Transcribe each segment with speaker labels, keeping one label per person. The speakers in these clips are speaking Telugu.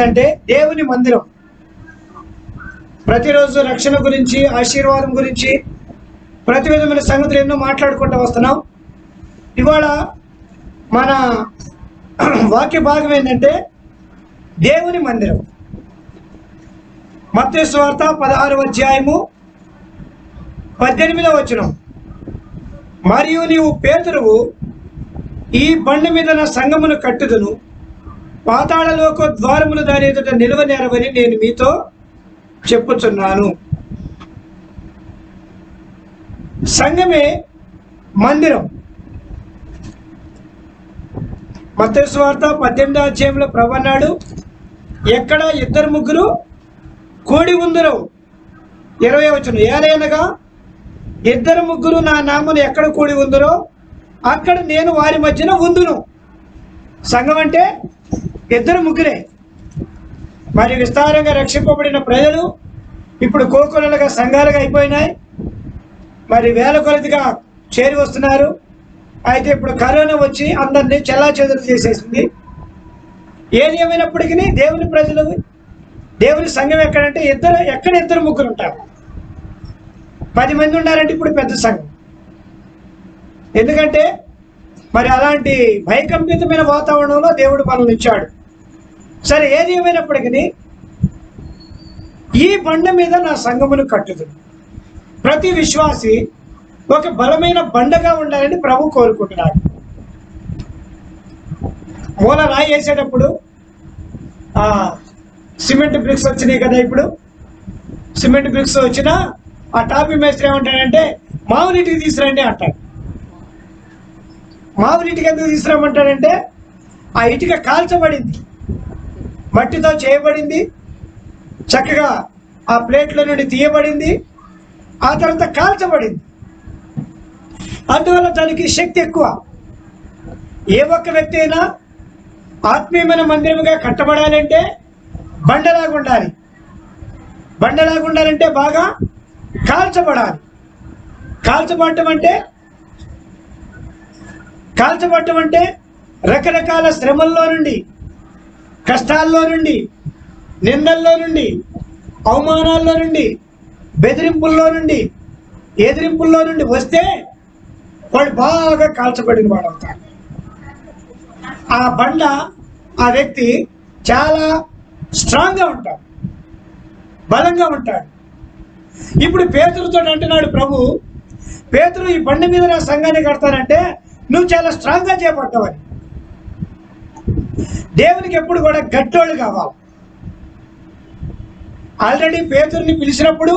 Speaker 1: అంటే దేవుని మందిరం ప్రతిరోజు రక్షణ గురించి ఆశీర్వాదం గురించి ప్రతి విధమైన సంగతులు ఎన్నో మాట్లాడుకుంటూ వస్తున్నాం ఇవాళ మన వాక్య భాగం ఏంటంటే దేవుని మందిరం మత్తయి వార్త పదహారు అధ్యాయము పద్దెనిమిదవ వచనం మరియు నీవు పేతురువు ఈ బండ మీద నా సంగమును కట్టుదును పాతాళలోక ద్వారములు దాని ఎదుట నిలువ నేరవని నేను మీతో చెప్పుచున్నాను సంఘమే మందిరం మత్తయి వార్త పద్దెనిమిదో అధ్యాయంలో ప్రభు అన్నాడు ఎక్కడ ఇద్దరు ముగ్గురు కూడి ఉందరు ఇరవై వచ్చిన ఏదైనగా ఇద్దరు ముగ్గురు నా నామను ఎక్కడ కూడి ఉందరో అక్కడ నేను వారి మధ్యన ఉందును సంఘం అంటే ఇద్దరు ముగ్గురే మరి విస్తారంగా రక్షింపబడిన ప్రజలు ఇప్పుడు కోకొలలుగా సంఘాలుగా అయిపోయినాయి మరి వేల కొలదిగా చేరి వస్తున్నారు అయితే ఇప్పుడు కరోనా వచ్చి అందరినీ చెల్లా చేసేసింది ఏది ఏమైనప్పటికీ దేవుని ప్రజలు దేవుని సంఘం ఎక్కడంటే ఇద్దరు ఎక్కడ ఇద్దరు ముగ్గురు ఉంటారు పది మంది ఉన్నారంటే ఇప్పుడు పెద్ద సంఘం ఎందుకంటే మరి అలాంటి భయకంపితమైన వాతావరణంలో దేవుడు మనల్ని ఇచ్చాడు సరే ఏది ఏమైనప్పటికీ ఈ బండ మీద నా సంఘమును కట్టుతుంది ప్రతి విశ్వాసి ఒక బలమైన బండగా ఉండాలని ప్రభు కోరుకుంటున్నాడు మూల రాయి వేసేటప్పుడు ఆ, సిమెంట్ బ్రిక్స్ వచ్చినాయి కదా ఇప్పుడు సిమెంట్ బ్రిక్స్ వచ్చినా ఆ టాపీ మేస్త్రి ఏమంటాడంటే మావు నీటికి తీసుకురండి అంటాడు మావు నీటికి ఎందుకు తీసుకురామంటాడంటే ఆ ఇటుక కాల్చబడింది మట్టితో చేయబడింది చక్కగా ఆ ప్లేట్ల నుండి తీయబడింది ఆ తర్వాత కాల్చబడింది అందువల్ల దానికి శక్తి ఎక్కువ ఏ ఒక్క వ్యక్తి అయినా ఆత్మీయమైన మందిరముగా కట్టబడాలంటే బండలాగా ఉండాలి బండలాగా ఉండాలంటే బాగా కాల్చబడాలి కాల్చబడటం అంటే కాల్చబడటం అంటే రకరకాల శ్రమల్లో నుండి కష్టాల్లో నుండి నిందల్లో నుండి అవమానాల్లో నుండి బెదిరింపుల్లో నుండి ఎదిరింపుల్లో నుండి వస్తే వాడు బాగా కాల్చబడిన వాడు అవుతాడు ఆ బండ ఆ వ్యక్తి చాలా స్ట్రాంగ్గా ఉంటాడు బలంగా ఉంటాడు ఇప్పుడు పేతురుతో అంటున్నాడు ప్రభు పేతురు ఈ బండ మీద నా సంఘాన్ని కడతానంటే నువ్వు చాలా స్ట్రాంగ్గా చేపడతావని దేవునికి ఎప్పుడు కూడా గట్టోళ్ళు కావాలి ఆల్రెడీ పేతుర్ని పిలిచినప్పుడు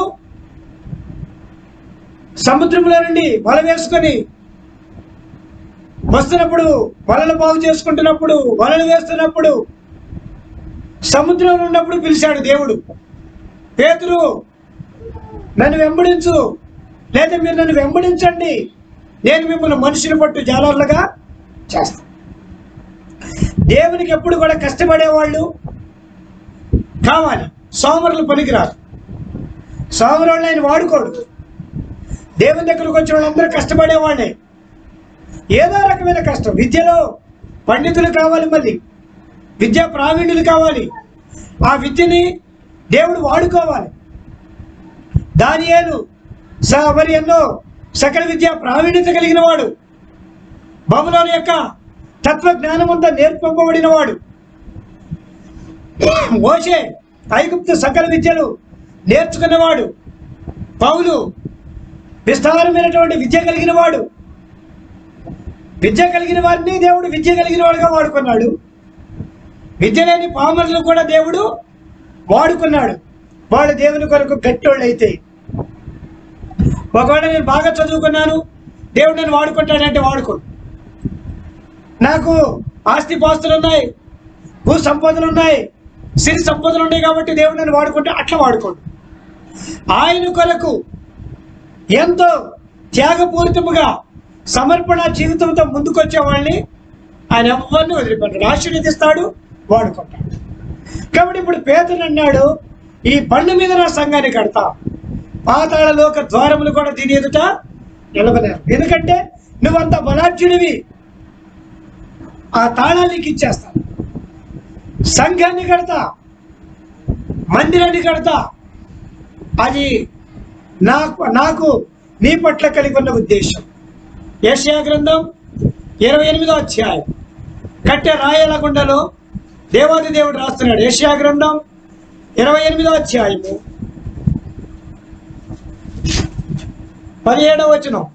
Speaker 1: సముద్రంలో నుండి వల వేసుకొని వస్తున్నప్పుడు వలలు బాగు చేసుకుంటున్నప్పుడు వలలు వేస్తున్నప్పుడు సముద్రంలో ఉన్నప్పుడు పిలిచాడు దేవుడు పేతురు నన్ను వెంబడించు లేదా మీరు నన్ను వెంబడించండి నేను మిమ్మల్ని మనుషులు పట్టు జాలర్లుగా చేస్తాను దేవునికి ఎప్పుడు కూడా కష్టపడేవాళ్ళు కావాలి సోమరులు పనికిరారు సోమరులను ఆయన వాడుకోడు దేవుని దగ్గరకు వచ్చిన వాళ్ళందరూ కష్టపడేవాళ్ళే ఏదో రకమైన కష్టం విద్యలో పండితులు కావాలి మళ్ళీ విద్యా ప్రావీణ్యులు కావాలి ఆ విద్యని దేవుడు వాడుకోవాలి దానియేలు స మరి ఎన్నో సకల విద్యా ప్రావీణ్యత కలిగిన వాడు బబులోని యొక్క తత్వ జ్ఞానమంతా నేర్పింపబడిన వాడు మోషే ఐగుప్తు సకల విద్యలు నేర్చుకున్నవాడు పౌలు విస్తారమైనటువంటి విద్య కలిగిన వాడు విద్య కలిగిన వారిని దేవుడు విద్య కలిగిన వాడుగా వాడుకున్నాడు విద్య లేని పామరులు కూడా దేవుడు వాడుకున్నాడు వాడు దేవుని కొరకు గట్టోళ్ళు అయితే ఒకవేళ నేను బాగా చదువుకున్నాను దేవుడు నన్ను వాడుకుంటాడంటే వాడుకోడు నాకు ఆస్తి పాస్తులు ఉన్నాయి భూ సంపదలు ఉన్నాయి సిరి సంపదలు ఉన్నాయి కాబట్టి దేవుడు నన్ను వాడుకుంటే అట్లా వాడుకోడు ఆయన కొరకు ఎంతో త్యాగపూరితముగా సమర్పణ జీవితంతో ముందుకొచ్చే వాళ్ళని ఆయన ఎవరిని వదిలిపెట్టాడు ఆశీర్వదిస్తాడు వాడుకుంటాడు కాబట్టి ఇప్పుడు పేదలు అన్నాడు ఈ బండ మీద నా సంఘాన్ని కడతా పాతాళ లోక ద్వారములు కూడా దీని ఎదుట నిలబలేరు ఎందుకంటే నువ్వంత బలాఢ్యుడివి ఆ తాళాలు నీకు ఇచ్చేస్తాను సంఘాన్ని కడతా మందిరాన్ని కడతా అది నాకు నాకు నీ పట్ల కలిగి ఉన్న ఉద్దేశం ఏషియా గ్రంథం ఇరవై ఎనిమిదో అధ్యాయం కట్టె రాయలగుండలో దేవాది దేవుడు రాస్తున్నాడు ఏషియా గ్రంథం ఇరవై ఎనిమిదో అధ్యాయము పదిహేడవ వచనం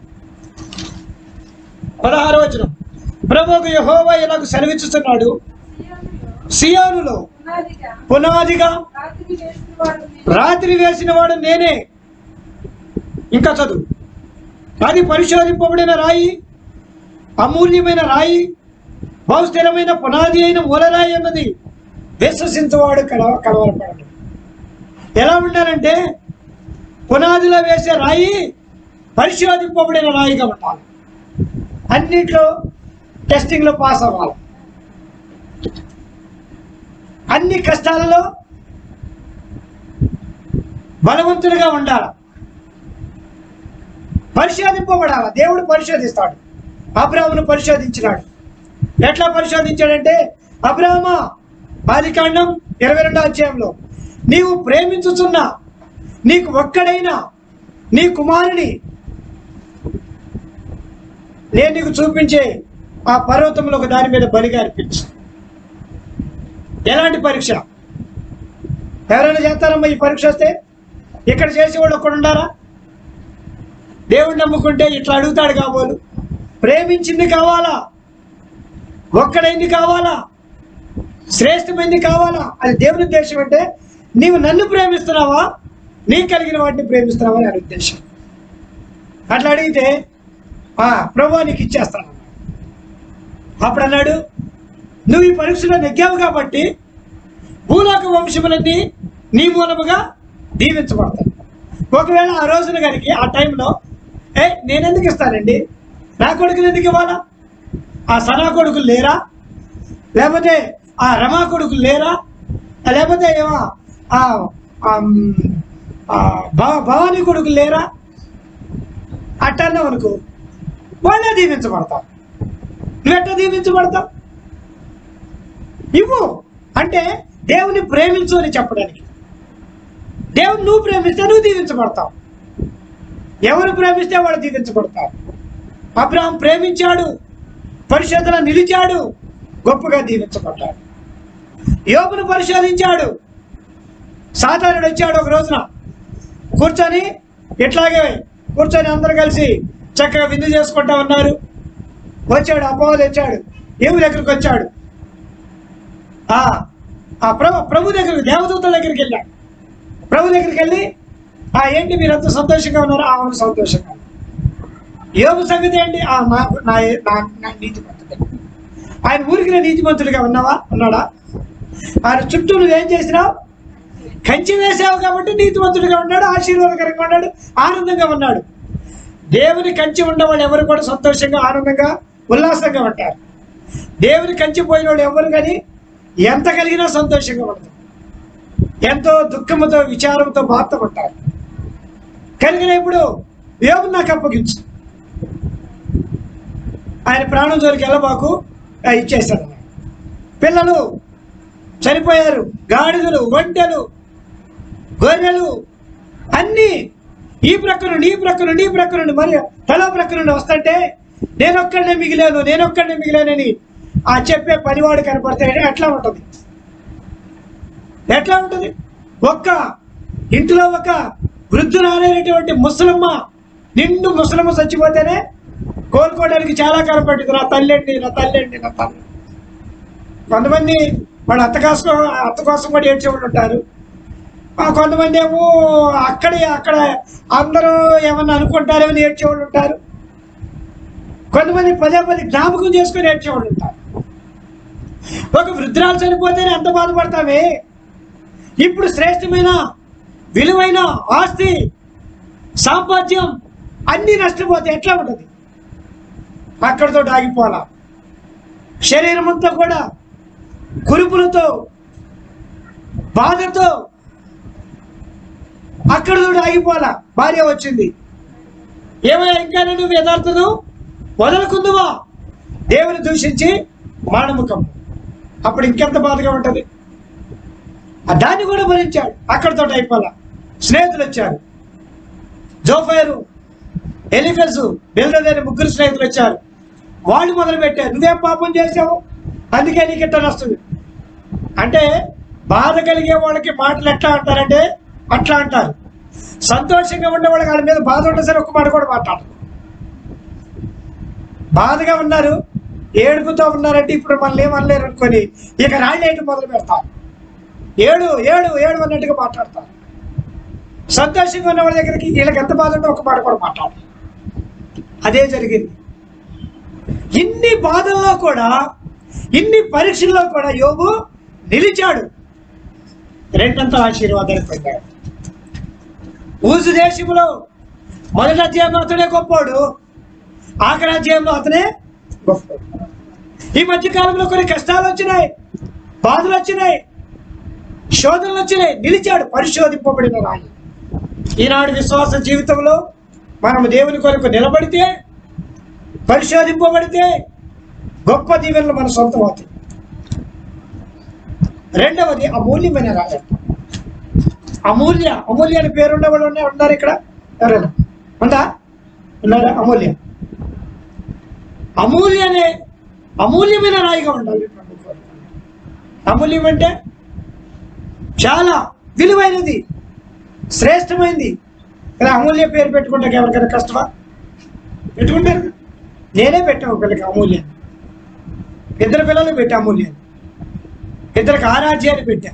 Speaker 1: పదహారవ వచనం ప్రభుకు యహోవా ఇలాగ సెలవిచ్చుతున్నాడు
Speaker 2: సియోనులో
Speaker 1: సియోనులో
Speaker 2: పునాదిగా
Speaker 1: పునాదిగా
Speaker 2: రాత్రి వేసినవాడు నేనే.
Speaker 1: రాత్రి వేసిన వాడు నేనే ఇంకా చదువు అది పరిశోధింపబడిన రాయి అమూల్యమైన రాయి బహుస్థిరమైన పునాది అయిన మూలరాయి అన్నది విశ్వసించవాడు కలవ కలవరపడడు ఎలా ఉండాలంటే పునాదిలో వేసే రాయి పరిశోధింపబడిన రాయిగా ఉండాలి అన్నిట్లో టెస్టింగ్లో పాస్ అవ్వాలి అన్ని కష్టాలలో బలవంతుడిగా ఉండాలి పరిశోధింపబడాలి దేవుడు పరిశోధిస్తాడు అబ్రాహ్మను పరిశోధించినాడు ఎట్లా పరిశోధించాడంటే అబ్రాహ్మ ఆదికాండం ఇరవై రెండో అధ్యాయంలో నీవు ప్రేమించుచున్న నీకు ఒక్కడైనా నీ కుమారుని నేను నీకు చూపించే ఆ పర్వతంలో ఒక దాని మీద బలిగా అర్పించు ఎలాంటి పరీక్ష ఎవరైనా చేస్తారమ్మా ఈ పరీక్ష వస్తే ఇక్కడ చేసేవాళ్ళు ఒక్కడు ఉండారా దేవుడు నమ్ముకుంటే ఇట్లా అడుగుతాడు కాబోలు ప్రేమించింది కావాలా ఒక్కడైంది కావాలా శ్రేష్టమైంది కావాలా అది దేవుని ఉద్దేశం అంటే నీవు నన్ను ప్రేమిస్తున్నావా నీ కలిగిన వాటిని ప్రేమిస్తున్నావా అని ఆయన ఉద్దేశం అట్లా అడిగితే "ఆ, ప్రభు నీకు ఇచ్చేస్తాను అప్పుడు అన్నాడు నువ్వు ఈ పరీక్షలో నెగ్గావు కాబట్టి భూలోక వంశములన్నీ నీ మూలముగా దీవించబడతాయి ఒకవేళ ఆ రోజున కనుక ఆ టైంలో ఏ నేనెందుకు ఇస్తానండి నా కొడుకులు ఎందుకు ఇవ్వాలా ఆ సనా కొడుకులు లేరా లేకపోతే ఆ రమా కొడుకులు లేరా లేకపోతే ఏమో ఆ ఆ, మ్, ఆ, భవ- భవానీ కొడుకులు లేరా అట్టన్నావు అనుకో వాళ్ళే దీవించబడతావు నువ్వెట్లా దీవించబడతావు ఇవ్వు అంటే దేవుని ప్రేమించు అని చెప్పడానికి దేవుని నువ్వు ప్రేమిస్తే నువ్వు దీవించబడతావు ఎవరు ప్రేమిస్తే వాడు దీవించబడతారు అబ్రహం ప్రేమించాడు పరిశోధన నిలిచాడు గొప్పగా దీవించబడ్డాడు యోగును పరిశోధించాడు సాధారణుడు వచ్చాడు ఒక రోజున కూర్చొని ఇట్లాగే కూర్చొని అందరు కలిసి చక్కగా విందు చేసుకుంటా ఉన్నారు వచ్చాడు అపోహలు వచ్చాడు ఏమి దగ్గరికి వచ్చాడు ఆ ఆ ప్రభు ప్రభు దగ్గరికి దేవదూతల దగ్గరికి వెళ్ళాడు ప్రభు దగ్గరికి వెళ్ళి ఆ ఏంటి మీరంతా సంతోషంగా ఉన్నారా "ఆ, అవును సంతోషంగా ఉన్నాం." యోగు సంగతి ఏంటి "ఆ, నాకు నా నా నా నీతిమంతుడే ఆయన ఊరికి నీతిమంతుడిగా ఉన్నావా ఉన్నాడా ఆయన చుట్టూ నువ్వేం చేసినావు కంచి వేసావు కాబట్టి నీతిమంతుడిగా ఉన్నాడు ఆశీర్వాదకరంగా ఉన్నాడు ఆనందంగా ఉన్నాడు దేవుని కంచి ఉన్నవాళ్ళు ఎవరు కూడా సంతోషంగా ఆనందంగా ఉల్లాసంగా ఉంటారు దేవుని కంచి పోయిన వాళ్ళు ఎవరు కానీ ఎంత కలిగినా సంతోషంగా ఉంటారు ఎంతో దుఃఖముతో విచారంతో బాధపడతారు కలిగిన ఇప్పుడు దేవుని నాకు అప్పగించు ఆయన ప్రాణం జోలికి వెళ్ళబాకు ఆ, ఇచ్చేశాడు అన్నాడు. పిల్లలు చనిపోయారు గాడిదలు ఒంటెలు గొర్రెలు అన్నీ ఈ ప్రక్క నుండి ఈ ప్రక్క నుండి ఈ ప్రక్క నుండి మరి తల ప్రక్క నుండి వస్తుంటే నేనొక్కడనే మిగిలాను నేనొక్కడనే మిగిలానని ఆ చెప్పే పనివాడు కనపడితే ఎట్లా ఉంటుంది ఎట్లా ఉంటుంది ఒక్క ఇంట్లో ఒక వృద్ధురాలైనటువంటి ముసలమ్మ నిండు ముసలమ్మ చచ్చిపోతేనే కోలుకోవడానికి చాలా కాలం పట్టింది నా తల్లండి నా తల్లండి నా తల్లి కొంతమంది వాళ్ళ అత్త కోసం అత్త కోసం కూడా ఏడ్చేవాళ్ళు ఉంటారు ఆ కొంతమంది ఏమో అక్కడే అక్కడ అందరూ ఏమన్నా అనుకుంటారేమని ఏడ్చేవాళ్ళు ఉంటారు కొంతమంది పదే పదే జ్ఞాపకం చేసుకొని ఏడ్చేవాళ్ళు ఉంటారు ఒక వృద్ధురాలు చనిపోతేనే ఎంత బాధపడతామే ఇప్పుడు శ్రేష్టమైన విలువైన ఆస్తి సాంపాద్యం అన్ని నష్టపోతే ఎట్లా ఉంటుంది అక్కడితో ఆగిపోవాలా శరీరం అంతా కూడా కురుపులతో బాధతో అక్కడితో ఆగిపోవాలా భార్య వచ్చింది ఏమయ్యా ఇంకా నువ్వు యథార్థను వదలకుందువా దేవుని దూషించి మానముఖం అప్పుడు ఇంకెంత బాధగా ఉంటుంది ఆ దాన్ని కూడా భరించాడు అక్కడితో అయిపోలా స్నేహితులు వచ్చారు జోఫైరు ఎలిఫెస్ బిల్దదేని ముగ్గురు స్నేహితులు వచ్చారు వాళ్ళు మొదలు పెట్టారు నువ్వేం పాపం చేసావు అందుకే నీకు ఇట్లా వస్తుంది అంటే బాధ కలిగే వాళ్ళకి మాటలు ఎట్లా అంటారంటే అట్లా అంటారు సంతోషంగా ఉండే వాళ్ళకి వాళ్ళ మీద బాధ ఉన్నా సరే ఒక్క మాట కూడా మాట్లాడరు బాధగా ఉన్నారు ఏడుపుతో ఉన్నారంటే ఇప్పుడు మనల్ని ఏమనలేరు అనుకొని ఇక రాళ్ళేటి మొదలు పెడతారు ఏడు ఏడు ఏడు అన్నట్టుగా మాట్లాడతారు సంతోషంగా ఉన్న వాళ్ళ దగ్గరికి వీళ్ళకి ఎంత బాధ ఉంటే ఒక మాట కూడా మాట్లాడరు అదే జరిగింది ఇన్ని బాధల్లో కూడా ఇన్ని పరీక్షల్లో కూడా యోగు నిలిచాడు రెండంత ఆశీర్వాదాలు పొందాడు ఊజు దేశంలో మొదటి అధ్యాయంలో అతనే గొప్పోడు ఆఖరి అధ్యాయంలో అతనే గొప్పోడు ఈ మధ్య కాలంలో కొన్ని కష్టాలు వచ్చినాయి బాధలు వచ్చినాయి శోధనలు వచ్చినాయి నిలిచాడు పరిశోధింపబడిన రాయి ఈనాడు విశ్వాస జీవితంలో మనం దేవుని కొరకు నిలబడితే పరిశోధింపబడితే గొప్ప దీవెనలు మన సొంతం అవుతాయి రెండవది అమూల్యమైన రాయి అమూల్య అమూల్య అని పేరు ఉన్నవాళ్ళు ఉన్నారు ఉన్నారు ఇక్కడ ఎవరైనా ఉందా ఉన్నారా అమూల్య అమూల్య అనే అమూల్యమైన రాయిగా ఉండాలి ప్రభు కోరుకున్నాడు. అమూల్యం అంటే చాలా విలువైనది శ్రేష్టమైంది ఇలా అమూల్య పేరు పెట్టుకుంటే ఎవరికైనా కష్టమా పెట్టుకుంటారు నేనే పెట్టాను ఒక పిల్లకి అమూల్యం ఇద్దరు పిల్లలు పెట్టా అమూల్యం ఇద్దరికి ఆరాధ్యాన్ని పెట్టా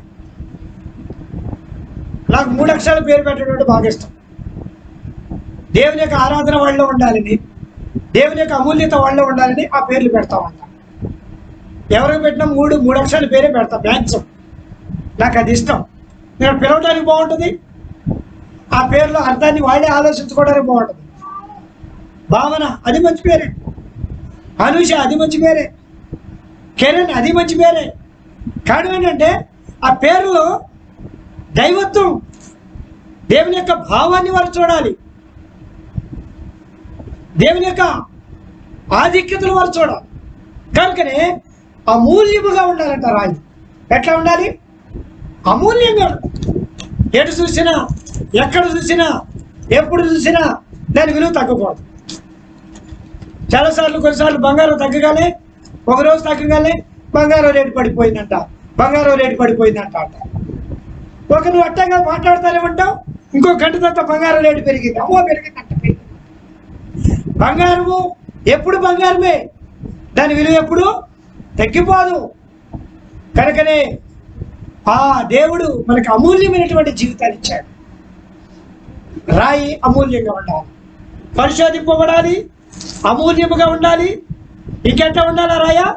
Speaker 1: నాకు మూడు అక్షరాల పేరు పెట్టడం అంటే బాగా ఇష్టం దేవుని యొక్క ఆరాధన వాళ్ళలో ఉండాలని దేవుని యొక్క అమూల్యత వాళ్ళలో ఉండాలని ఆ పేర్లు పెడతా ఉంటా ఎవరికి పెట్టినా మూడు మూడు అక్షరాల పేరే పెడతా మ్యాక్సిమం నాకు అది ఇష్టం నేను పిలవడానికి బాగుంటుంది ఆ పేర్లో అర్థాన్ని వాళ్ళే ఆలోచించుకోవడానికి బాగుంటుంది భావన అది మంచి పేరే అనుష అది మంచి పేరే కిరణ్ అది మంచి పేరే కారణం ఏంటంటే ఆ పేరులో దైవత్వం దేవుని యొక్క భావాన్ని వారు చూడాలి దేవుని యొక్క ఆధిక్యతలు వారు చూడాలి కనుకనే అమూల్యముగా ఉండాలంట రాయి ఎట్లా ఉండాలి అమూల్యంగా ఉండాలి. ఎటు చూసినా ఎక్కడ చూసినా ఎప్పుడు చూసినా దాని విలువ తగ్గకూడదు చాలాసార్లు కొన్నిసార్లు బంగారం తగ్గగానే ఒక రోజు తగ్గగానే బంగారం రేటు పడిపోయిందంట బంగారం రేటు పడిపోయిందంట అంట ఒక నువ్వు అట్టంగా మాట్లాడతానే ఉంటావు ఇంకో గంట తర్వాత బంగారం రేటు పెరిగింది అమ్మో పెరిగిందంట పెరిగింది బంగారము ఎప్పుడు బంగారమే దాని విలువ ఎప్పుడు తగ్గిపోదు కనుకనే ఆ దేవుడు మనకు అమూల్యమైనటువంటి జీవితాన్ని ఇచ్చాడు రాయి అమూల్యంగా ఉండాలి పరిశోధింపబడాలి అమూల్యముగా ఉండాలి ఇంకెట్లా ఉండాలా రాయా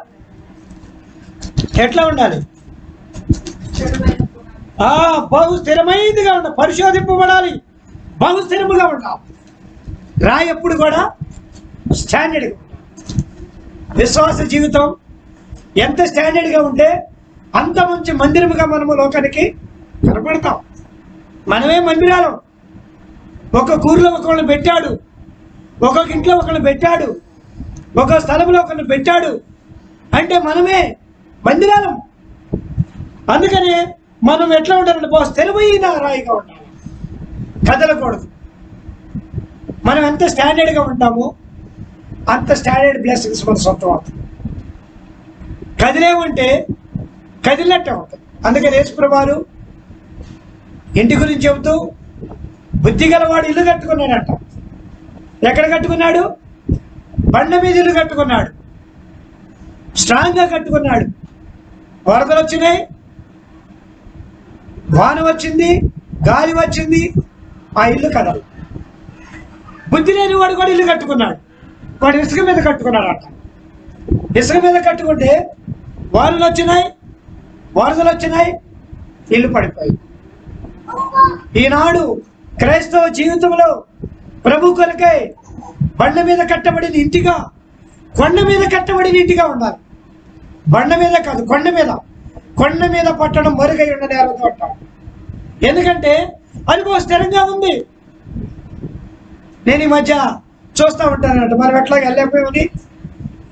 Speaker 1: ఎట్లా ఉండాలి
Speaker 2: స్థిరమైన పునాది.
Speaker 1: ఆ బహు స్థిరమైనదిగా ఉండాలి పరిశోధింపబడాలి బహు స్థిరముగా ఉండాలి రాయి ఎప్పుడు కూడా స్టాండర్డ్గా ఉండాలి విశ్వాస జీవితం ఎంత స్టాండర్డ్గా ఉంటే అంత మంచి మందిరముగా మనము లోకానికి కనపడతాం మనమే మందిరాలం ఒక ఊరిలో ఒకళ్ళని పెట్టాడు ఒక్కొక్క ఇంట్లో ఒకళ్ళని పెట్టాడు ఒక స్థలంలో ఒకరిని పెట్టాడు అంటే మనమే మందిరాలం అందుకనే మనం ఎట్లా ఉండాలంటే బాగా స్థిరమైన రాయిగా ఉండాలి కదలకూడదు మనం ఎంత స్టాండర్డ్గా ఉంటామో అంత స్టాండర్డ్ బ్లెస్సింగ్స్ మన సొంతం అవుతుంది కదిలే ఉంటే కదిలినట్టే ఉంటుంది అందుకని యేసుప్రభాలు ఇంటి గురించి చెబుతూ బుద్ధి గలవాడు ఇల్లు కట్టుకున్నాడంట ఎక్కడ కట్టుకున్నాడు బండ మీద ఇల్లు కట్టుకున్నాడు స్ట్రాంగ్గా కట్టుకున్నాడు వరదలు వచ్చినాయి వాన వచ్చింది గాలి వచ్చింది ఆ ఇల్లు కదలు బుద్ధి లేని వాడు కూడా ఇల్లు కట్టుకున్నాడు వాడు ఇసుక మీద కట్టుకున్నాడు అంట ఇసుక మీద కట్టుకుంటే వానలు వచ్చినాయి వరదలు వచ్చినాయి ఇల్లు పడిపోయి ఈనాడు క్రైస్తవ జీవితంలో ప్రభు కొరకై బండ మీద కట్టబడిన ఇంటిగా కొండ మీద కట్టబడిన ఇంటిగా ఉండాలి బండ మీద కాదు కొండ మీద కొండ మీద పట్టడం మరుగై ఉన్న నేలతో అంటాం ఎందుకంటే అది బాగా స్థిరంగా ఉంది నేను ఈ మధ్య చూస్తూ ఉంటానంట మనం ఎట్లా వెళ్ళకపోయి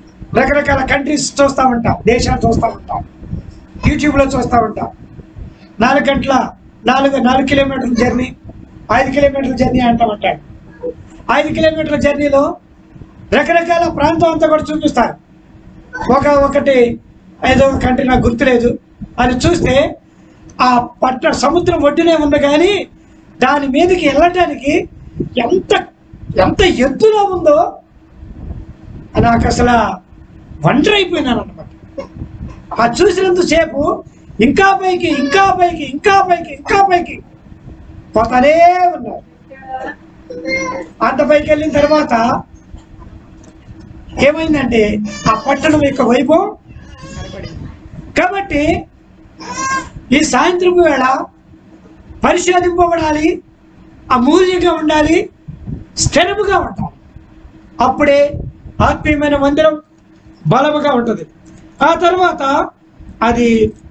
Speaker 1: రకరకాల కంట్రీస్ చూస్తూ ఉంటాం దేశాలు చూస్తూ ఉంటాం యూట్యూబ్లో చూస్తూ ఉంటాం నాలుగు గంటల నాలుగు నాలుగు కిలోమీటర్ల జర్నీ ఐదు కిలోమీటర్ల జర్నీ అంటామంటాడు ఐదు కిలోమీటర్ల జర్నీలో రకరకాల ప్రాంతం అంతా కూడా చూపిస్తారు ఒక ఒకటి ఏదో ఒక కంట్రీ నాకు గుర్తులేదు అది చూస్తే ఆ పట్ట సముద్రం ఒడ్డునే ఉంది కానీ దాని మీదకి వెళ్ళటానికి ఎంత ఎంత ఎత్తులో ఉందో నాకు అసలు వండర్ అయిపోయినాను అనమాట ఆ చూసినంతసేపు ఇంకా పైకి ఇంకా పైకి ఇంకా పైకి ఇంకా పైకి పోతానే ఉన్నారు అంత పైకి వెళ్ళిన తర్వాత ఏమైందంటే ఆ పట్టణం యొక్క వైభవం కనబడింది. కాబట్టి ఈ సాయంత్రం వేళ పరిశోధింపబడాలి అమూల్యంగా ఉండాలి స్థిరముగా ఉండాలి అప్పుడే ఆత్మీయమైన మందిరం బలముగా ఉంటుంది ఆ తర్వాత అది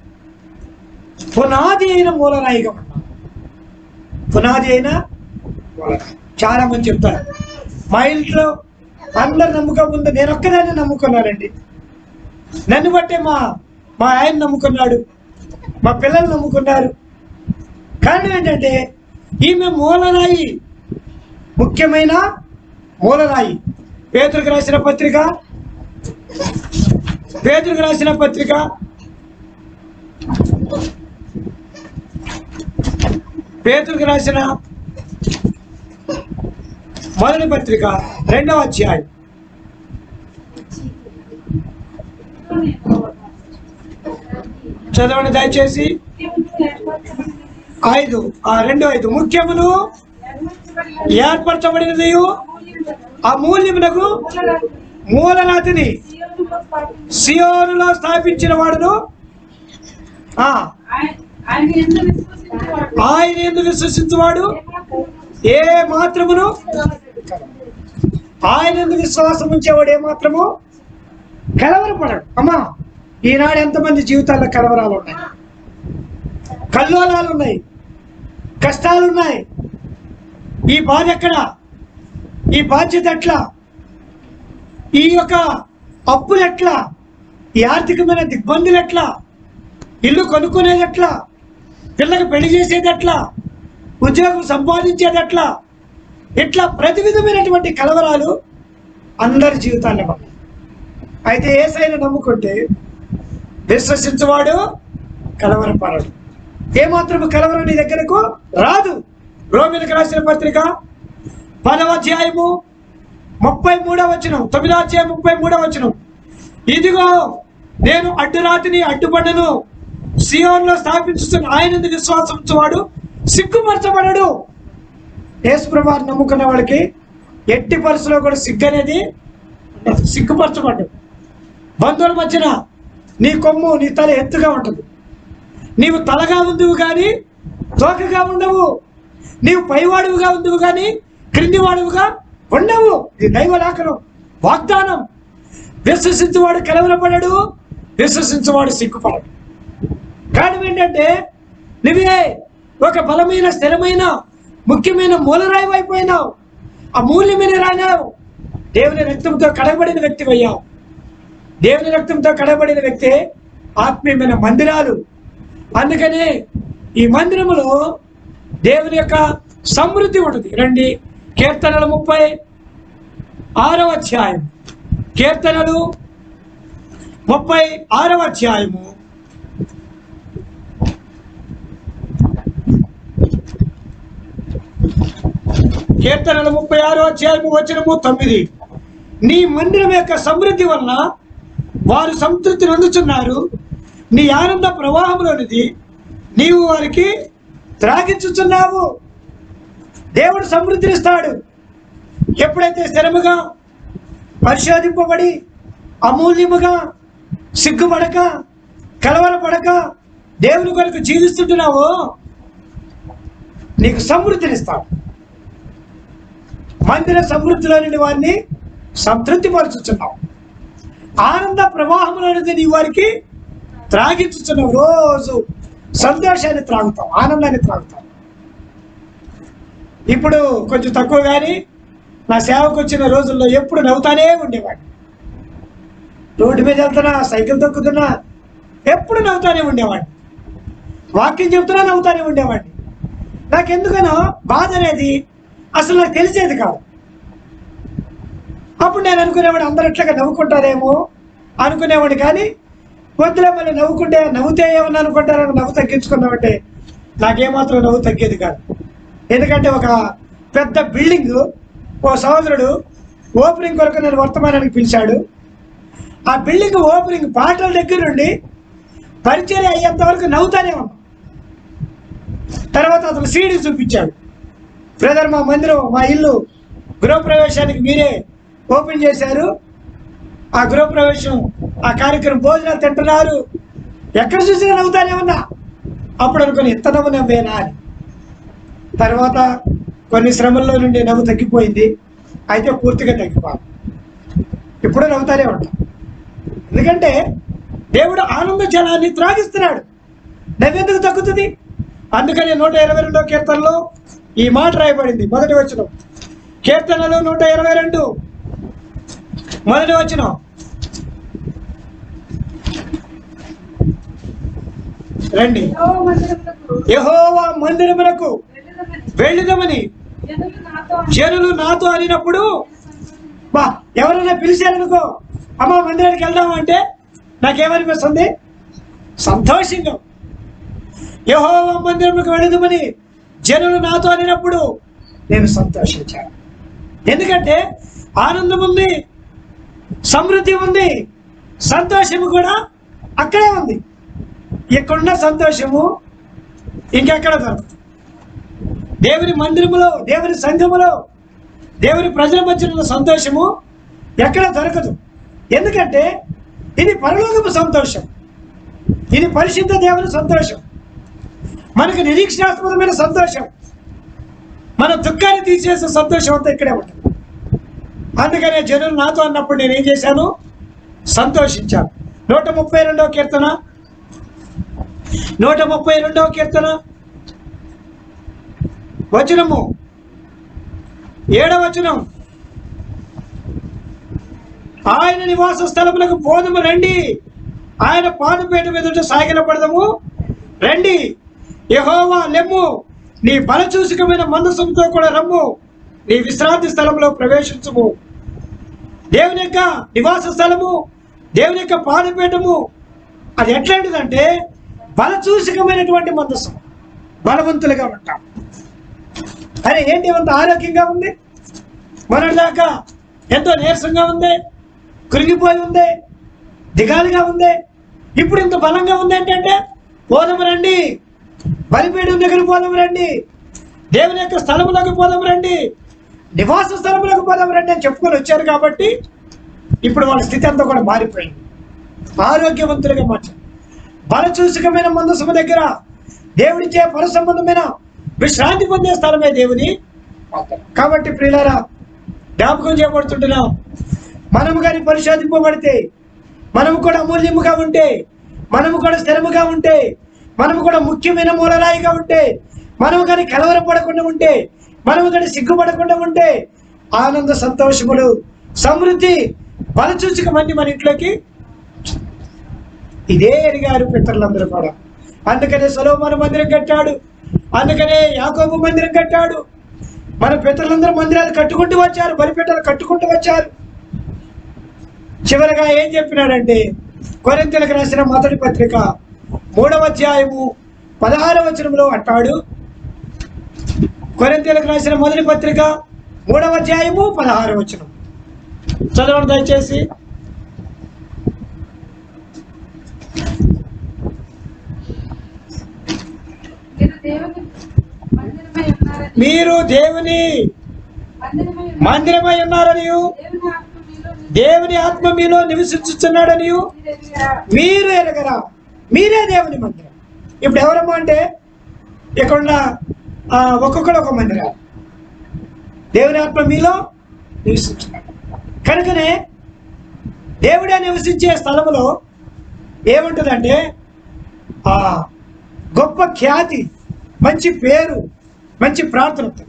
Speaker 1: పునాది అయిన మూలరాయిగా ఉండాలి పునాది అయిన మూలరాయి చాలా మంది చెప్తారు మా ఇంట్లో అందరు నమ్మకం ఉంది నేను ఒక్కదాన్ని నమ్ముకున్నానండి నన్ను బట్టే మా మా ఆయన నమ్ముకున్నాడు మా పిల్లలు నమ్ముకున్నారు కారణం ఏంటంటే ఈమె మూలరాయి ముఖ్యమైన మూలరాయి పేదలకు రాసిన పత్రిక పేదలకు రాసిన పత్రిక పేదలకు రాసిన మొదటి పత్రిక రెండవ అధ్యాయం చదవండి దయచేసి ఐదు ఆ రెండో ఐదు ముఖ్యమును ఏర్పరచబడినది అమూల్యమునకు మూలనాథిని సియోనులో స్థాపించిన వాడును ఆ,
Speaker 2: ఆయన ఎంత విశ్వసించేవాడు
Speaker 1: ఆయన ఎందుకు విశ్వసించువాడు ఏ మాత్రమును ఆయన ఎందుకు విశ్వాసం ఉంచేవాడు ఏ మాత్రము కలవరపడడు అమ్మా ఈనాడు ఎంతమంది జీవితాల్లో కలవరాలు ఉన్నాయి కల్లోలాలు ఉన్నాయి కష్టాలు ఉన్నాయి ఈ బాధ ఎక్కడ ఈ బాధ్యత ఎట్లా ఈ యొక్క అప్పులు ఎట్లా ఈ ఆర్థికమైన దిగ్బందులు ఎట్లా ఇల్లు కొనుక్కునేది ఎట్లా పిల్లకి పెళ్లి చేసేది ఎట్లా ఉద్యోగం సంపాదించేది ఎట్లా ఇట్లా ప్రతి విధమైనటువంటి కలవరాలు అందరి జీవితాల్లో ఉన్నాయి అయితే ఏసైనా నమ్ముకుంటే విశ్వసించువాడు కలవరపడడు ఏమాత్రము కలవరం నీ దగ్గరకు రాదు రోమిలకు రాసిన పత్రిక పదవ అధ్యాయము ముప్పై మూడవ వచనం తొమ్మిదవ అధ్యాయం ముప్పై మూడవ వచనం ఇదిగో నేను అడ్డురాతిని అడ్డుపడ్డను సియోన్లో స్థాపించుతున్న ఆయన విశ్వాసం ఉంచువాడు సిగ్గుపరచబడడు యేసుప్రభాని నమ్ముకున్న వాళ్ళకి ఎట్టి పరిస్థితిలో కూడా సిగ్గు అనేది ఉండదు. సిగ్గుపరచబడ్డు బంధువుల మధ్యన నీ కొమ్ము నీ తల ఎత్తుగా ఉంటుంది నీవు తలగా ఉందువు కానీ తోకగా ఉండవు నీవు పైవాడువుగా ఉందువు కానీ క్రిందివాడువుగా ఉండవు ఇది దైవలాకనం వాగ్దానం విశ్వసించువాడు కలవరపడడు విశ్వసించువాడు సిగ్గుపడడు కారణం ఏంటంటే నువ్వే ఒక బలమైన స్థిరమైన ముఖ్యమైన మూలరాయి అయిపోయినావు అమూల్యమైన రానావు దేవుని రక్తంతో కడగబడిన వ్యక్తి అయ్యావు దేవుని రక్తంతో కడగబడిన వ్యక్తి ఆత్మీయమైన మందిరాలు అందుకనే ఈ మందిరములో దేవుని యొక్క సమృద్ధి ఉంటుంది రండి కీర్తనలు ముప్పై ఆరవ అధ్యాయం కీర్తనలు ముప్పై ఆరవ అధ్యాయము కీర్తనలు ముప్పై ఆరో అధ్యాయము వచనము తొమ్మిది నీ మందిరం యొక్క సమృద్ధి వలన వారు సంతృప్తి నొందుచున్నారు నీ ఆనంద ప్రవాహంలోనిది నీవు వారికి త్రాగించుచున్నావు దేవుడు సమృద్ధినిస్తాడు ఎప్పుడైతే స్థిరముగా పరిశోధింపబడి అమూల్యముగా సిగ్గుపడక కలవరపడక దేవుని కొరకు జీవిస్తుంటున్నావో నీకు సమృద్ధినిస్తాడు మందిర సమృద్ధిలో నుండి వారిని సంతృప్తి పరుచుచున్నావు ఆనంద ప్రవాహంలో నుండి నీ వారికి త్రాగించుచున్నావు రోజు సంతోషాన్ని త్రాగుతాం ఆనందాన్ని త్రాగుతాం ఇప్పుడు కొంచెం తక్కువ కానీ నా సేవకు వచ్చిన రోజుల్లో ఎప్పుడు నవ్వుతానే ఉండేవాడిని రోడ్డు మీద వెళ్తున్నా సైకిల్ తొక్కుతున్నా ఎప్పుడు నవ్వుతానే ఉండేవాడిని వాక్యం చెప్తున్నా నవ్వుతానే ఉండేవాడిని నాకెందుకనో బాధ అనేది అసలు నాకు తెలిసేది కాదు అప్పుడు నేను అనుకునేవాడు అందరు ఇట్లాగా నవ్వుకుంటారేమో అనుకునేవాడు కానీ వద్దులే మళ్ళీ నవ్వుకుంటే నవ్వుతే ఏమన్నా అనుకుంటారని నవ్వు తగ్గించుకున్నామంటే నాకేమాత్రం నవ్వు తగ్గేది కాదు ఎందుకంటే ఒక పెద్ద బిల్డింగ్ ఓ సహోదరుడు ఓపెనింగ్ కొరకు నేను వర్తమానానికి పిలిచాడు ఆ బిల్డింగ్ ఓపెనింగ్ పాటల దగ్గర నుండి పరిచయం అయ్యేంత వరకు నవ్వుతానే ఉన్నాం తర్వాత అతను సీడీ చూపించాడు బ్రదర్ మా మందిరం మా ఇల్లు గృహప్రవేశానికి మీరే ఓపెన్ చేశారు ఆ గృహప్రవేశం ఆ కార్యక్రమం భోజనాలు తింటున్నారు ఎక్కడ చూసినా నవ్వుతానే ఉన్నా అప్పుడు అనుకుని ఇంత నవ్వు నవ్వేనా అని తర్వాత కొన్ని శ్రమల్లో నుండి నవ్వు తగ్గిపోయింది అయితే పూర్తిగా తగ్గిపోవాలి ఇప్పుడు నవ్వుతానే ఉంటాం ఎందుకంటే దేవుడు ఆనంద జలాన్ని త్రాగిస్తున్నాడు నవ్వెందుకు తగ్గుతుంది అందుకని నూట ఇరవై రెండో కీర్తనలో ఈ మాట రాయబడింది మొదటి వచనం కీర్తనలు నూట ఇరవై రెండు మొదటి వచనం రండి
Speaker 2: యెహోవా మందిరమునకు
Speaker 1: యహోవా మందిరమునకు
Speaker 2: వెళ్ళుదమని
Speaker 1: వెళ్ళుదమని
Speaker 2: జనులు నాతో
Speaker 1: జనులు నాతో అనినప్పుడు బా ఎవరైనా పిలిచారనుకో అమ్మ మందిరానికి వెళ్దాం అంటే నాకేమనిపిస్తుంది సంతోషంగా యహోవా మందిరంలోకి వెళ్ళదమని జనులు నాతో అనినప్పుడు నేను సంతోషించాను ఎందుకంటే ఆనందం ఉంది సమృద్ధి ఉంది సంతోషము కూడా అక్కడే ఉంది ఇక్కడున్న సంతోషము ఇంకెక్కడ దొరకదు దేవుని మందిరములో దేవుని సంఘములో దేవుని ప్రజల మధ్య ఉన్న సంతోషము ఎక్కడ దొరకదు ఎందుకంటే ఇది పరలోకపు సంతోషం ఇది పరిశుద్ధ దేవుని సంతోషం మనకు నిరీక్షణాత్మకమైన సంతోషం మన దుఃఖాన్ని తీసేసే సంతోషం అంతా ఇక్కడే ఉంటుంది అందుకనే జనులు నాతో అన్నప్పుడు నేను ఏం చేశాను సంతోషించాను నూట ముప్పై రెండవ కీర్తన నూట ముప్పై రెండవ కీర్తన వచనము ఏడవ వచనం ఆయన నివాస స్థలములకు పోదము రండి ఆయన పాదపేట మీదట సాగిల పడదము రండి యహోవా లెమ్ము నీ బలచూసికమైన మందసంతో కూడా రమ్ము నీ విశ్రాంతి స్థలంలో ప్రవేశించుము దేవుని యొక్క నివాస స్థలము దేవుని యొక్క పాదపీఠము అది ఎట్లాంటిదంటే బలచూసికమైనటువంటి మందసం బలవంతులుగా ఉంటాం అరే ఏంటి అంత ఆరోగ్యంగా ఉంది మొన్నటిదాకా ఎంతో నీరసంగా ఉంది కృంగిపోయి ఉంది దిగాలుగా ఉంది ఇప్పుడు ఇంత బలంగా ఉంది ఏంటంటే పోదము రండి బలిపీఠం దగ్గర పోదాము రండి దేవుని యొక్క స్థలములకు పోదాము రండి నివాస స్థలములకు పోదాము రండి అని చెప్పుకొని వచ్చారు కాబట్టి ఇప్పుడు వాళ్ళ స్థితి అంతా కూడా మారిపోయింది ఆరోగ్యవంతులుగా మార్చారు బలచూసికమైన మందసము దగ్గర దేవుడిచే పర సంబంధమైన విశ్రాంతి పొందే స్థలమే దేవుని కాబట్టి ప్రియులారా జ్ఞాపకం చేయబడుతుంటున్నాం మనము కానీ పరిశోధింపబడితే మనము కూడా అమూల్యముగా ఉంటే మనము కూడా స్థిరముగా ఉంటే మనము కూడా ముఖ్యమైన మూలరాయిగా ఉంటే మనము కానీ కలవరపడకుండా ఉంటే మనము కానీ సిగ్గుపడకుండా ఉంటే ఆనంద సంతోషములు సమృద్ధి బలచూచిక మంది మన ఇంట్లోకి ఇదే అడిగారు పితరులందరూ కూడా అందుకనే సొలోమన మందిరం కట్టాడు అందుకనే యాకోబు మందిరం కట్టాడు మన పితరులందరూ మందిరాలు కట్టుకుంటూ వచ్చారు బలిపీఠాలు కట్టుకుంటూ వచ్చారు చివరగా ఏం చెప్పినాడంటే కొరింతలకు రాసిన మొదటి పత్రిక మూడవ అధ్యాయము పదహారవ వచనంలో అంటాడు కొరింతలకు రాసిన మొదటి పత్రిక మూడవ అధ్యాయము పదహారవ వచనం చదవండి దయచేసి
Speaker 2: మీరు దేవుని మందిరమై
Speaker 1: మీరు దేవుని
Speaker 2: ఉన్నారని
Speaker 1: మందిరమై ఉన్నారని
Speaker 2: దేవుని ఆత్మ
Speaker 1: దేవుని ఆత్మ
Speaker 2: మీలో
Speaker 1: మీలో నివసించుచున్నాడని
Speaker 2: నివసించుచున్నాడనియు
Speaker 1: మీరు ఎరగరా మీరే దేవుని మందిరం ఇప్పుడు ఎవరమ్మా అంటే ఇక్కడున్న ఆ, ఒక్కొక్కడు ఒక మందిరం దేవుని ఆత్మ మీలో నివసించున్నాడు కనుకనే దేవుడే నివసించే స్థలములో ఏముంటుందంటే ఆ గొప్ప ఖ్యాతి మంచి పేరు మంచి ప్రార్థన ఉంటుంది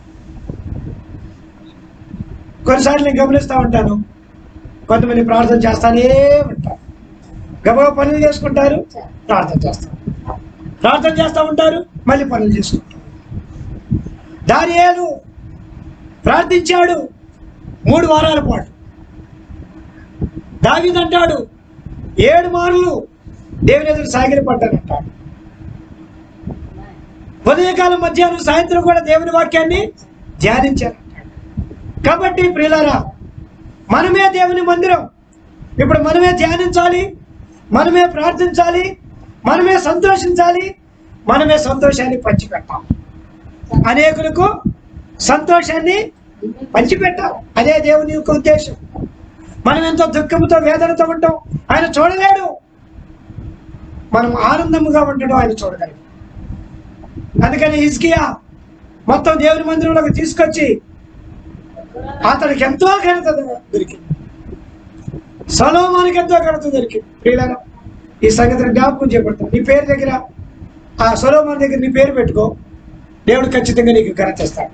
Speaker 1: కొన్నిసార్లు నేను గమనిస్తూ ఉంటాను కొంతమంది ప్రార్థన చేస్తానే ఉంటారు గబగబా పనులు చేసుకుంటారు ప్రార్థన చేస్తారు ప్రార్థన చేస్తూ ఉంటారు మళ్ళీ పనులు చేసుకుంటారు దానియేలు ప్రార్థించాడు మూడు వారాల పాటు దావీదంటాడు ఏడు మార్లు దేవుని ఎదురు సాగిరి పడ్డానంటాడు ఉదయకాలం మధ్యాహ్నం సాయంత్రం కూడా దేవుని వాక్యాన్ని ధ్యానించారంటాడు కాబట్టి ప్రియులారా మనమే దేవుని మందిరం ఇప్పుడు మనమే ధ్యానించాలి మనమే ప్రార్థించాలి మనమే సంతోషించాలి మనమే సంతోషాన్ని పంచిపెట్టాలి అనేకులకు సంతోషాన్ని పంచిపెట్టాలి అదే దేవుని యొక్క ఉద్దేశం మనం ఎంతో దుఃఖంతో వేదనతో ఉంటాం ఆయన చూడలేడు మనం ఆనందముగా ఉండడం ఆయన చూడగలడు అందుకని హిజ్కియా మొత్తం దేవుని మందిరంలోకి తీసుకొచ్చి అతనికి ఎంతో ఘనత దొరికింది సలోమానికి ఎంతో ఘనత దొరికింది ప్రియులారా ఈ సంగతిని జ్ఞాపకం చేపడతాం నీ పేరు దగ్గర ఆ సొలోమాన్ దగ్గర నీ పేరు పెట్టుకో దేవుడు ఖచ్చితంగా నీకు ఘనత ఇస్తాడు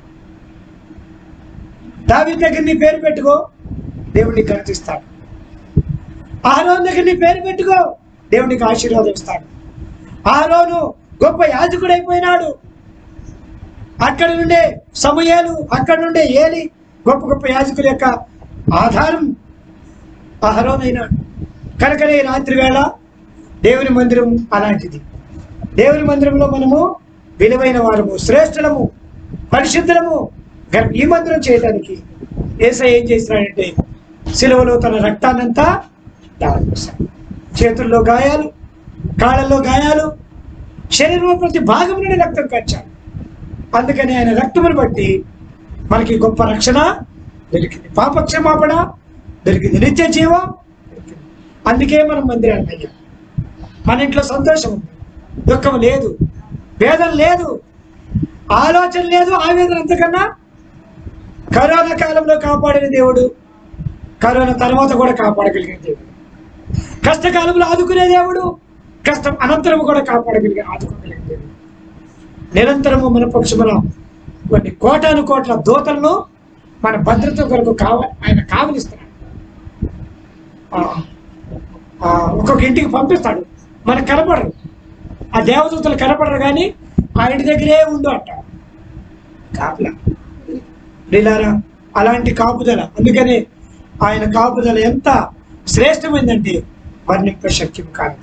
Speaker 1: దావి దగ్గర నీ పేరు పెట్టుకో దేవుడు నీకు ఘనత ఇస్తాడు ఆరోన్ దగ్గర నీ పేరు పెట్టుకో దేవుడు నీకు ఆశీర్వాదం ఇస్తాడు ఆరోను గొప్ప యాజకుడు అయిపోయినాడు అక్కడ నుండే సమయాలు అక్కడ నుండే ఏలి గొప్ప గొప్ప యాజకుల యొక్క ఆధారం అహరోనైనాడు కనుకనే ఈ రాత్రి వేళ దేవుని మందిరం అలాంటిది దేవుని మందిరంలో మనము విలువైన వారము శ్రేష్ఠులము పరిశుద్ధులము గర్- ఈ మందిరం చేయడానికి ఏసై ఏం చేసినాడంటే సిలువలో తన రక్తాన్నంతా దానం చేశాడు చేతుల్లో గాయాలు కాళ్ళల్లో గాయాలు శరీరంలో ప్రతి భాగం నుండి రక్తం కచ్చాడు అందుకని ఆయన రక్తమును బట్టి మనకి గొప్ప రక్షణ దొరికింది పాపక్షమాపణ దొరికింది నిత్య జీవం దొరికింది అందుకే మనం మందిరానికి అయ్యాం మన ఇంట్లో సంతోషం ఉంది దుఃఖం లేదు వేదన లేదు ఆలోచన లేదు ఆవేదన అంతకన్నా కరోనా కాలంలో కాపాడిన దేవుడు కరోనా తర్వాత కూడా కాపాడగలిగిన దేవుడు కష్టకాలంలో ఆదుకునే దేవుడు కష్టం అనంతరము కూడా కాపాడగలిగే ఆదుకోగలిగిన దేవుడు నిరంతరము మన పక్షమున కొన్ని కోటాను కోట్ల దూతలను మన భద్రత కొరకు కావ ఆయన కావలిస్తున్నాడు ఆ, ఆ, ఒక్కొక్క ఇంటికి పంపిస్తాడు మనకు కనపడరు ఆ దేవదూతలు కనపడరు కానీ ఆ ఇంటి దగ్గరే ఉండు అంటాడు కాపులా ప్రియులారా అలాంటి కాపుదల అందుకనే ఆయన కాపుదల ఎంత శ్రేష్టమైందంటే వర్ణింప శక్యం కాదు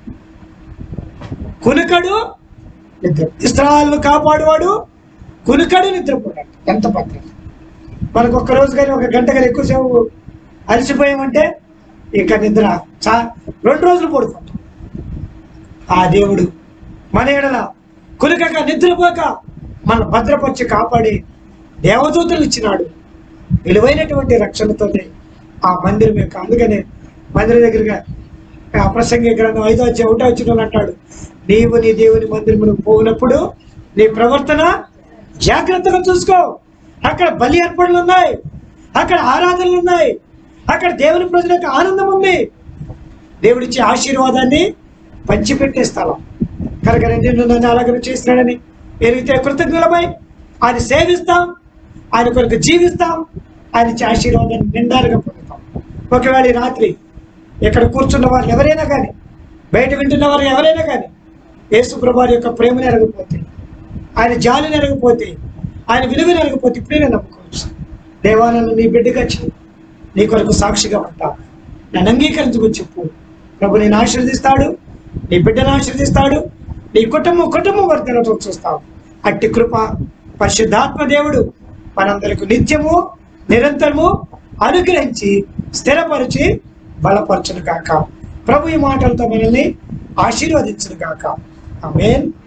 Speaker 1: కునుకడు నిద్ర ఇస్రాయల్ను కాపాడువాడు కునుకడు నిద్రపోతాడు ఎంత భద్రత మనకు ఒక్క రోజు కానీ ఒక గంట కానీ ఎక్కువసేపు అలసిపోయామంటే ఇక నిద్ర చా రెండు రోజులు పడుకుంటాం ఆ దేవుడు మన ఎడల కునుకక నిద్రపోక మన భద్రపరిచి కాపాడి దేవదూతలు ఇచ్చినాడు విలువైనటువంటి రక్షణతోనే ఆ మందిరం యొక్క అందుకనే మందిరం దగ్గరగా ఆ ప్రసంగ గ్రంథం ఐదో వచ్చి ఒకటో వచ్చిన అంటాడు నీవు నీ దేవుని మందిరమును పోయినప్పుడు నీ ప్రవర్తన జాగ్రత్తగా చూసుకో అక్కడ బలి అర్పణలు ఉన్నాయి అక్కడ ఆరాధనలు ఉన్నాయి అక్కడ దేవుని ప్రజల యొక్క ఆనందం ఉంది దేవుడిచ్చే ఆశీర్వాదాన్ని పంచిపెట్టే స్థలం కనుక నిన్ను నన్ను అలాగనే చేస్తున్నాడని ఎరిగితే కృతజ్ఞులమై ఆయన సేవిస్తాం ఆయన కొరకు జీవిస్తాం ఆయన ఇచ్చే ఆశీర్వాదాన్ని నిండారుగా పొందుతాం ఒకవేళ ఈ రాత్రి ఇక్కడ కూర్చున్న వారు ఎవరైనా కానీ బయట వింటున్న వారు ఎవరైనా కానీ యేసు ప్రభారి యొక్క ప్రేమను ఎరగపోతే ఆయన జాలిని ఎరగపోతే ఆయన విలువను ఎరగపోతే ఇప్పుడే నేను నమ్ముకోవచ్చు దేవా నన్ను నీ బిడ్డగా చెయ్యి నీ కొరకు సాక్షిగా ఉంటా నన్ను అంగీకరించుకు చెప్పు ప్రభు నేను ఆశీర్దిస్తాడు నీ బిడ్డను ఆశీర్దిస్తాడు నీ కుటుంబం కుటుంబం వర్ధనతో చూస్తావు అట్టి కృప పరిశుద్ధాత్మ దేవుడు మనందరికి నిత్యము నిరంతరము అనుగ్రహించి స్థిరపరిచి బలపరచును కాక ప్రభు ఈ మాటలతో మనల్ని ఆశీర్వదించును కాక ఆమేన్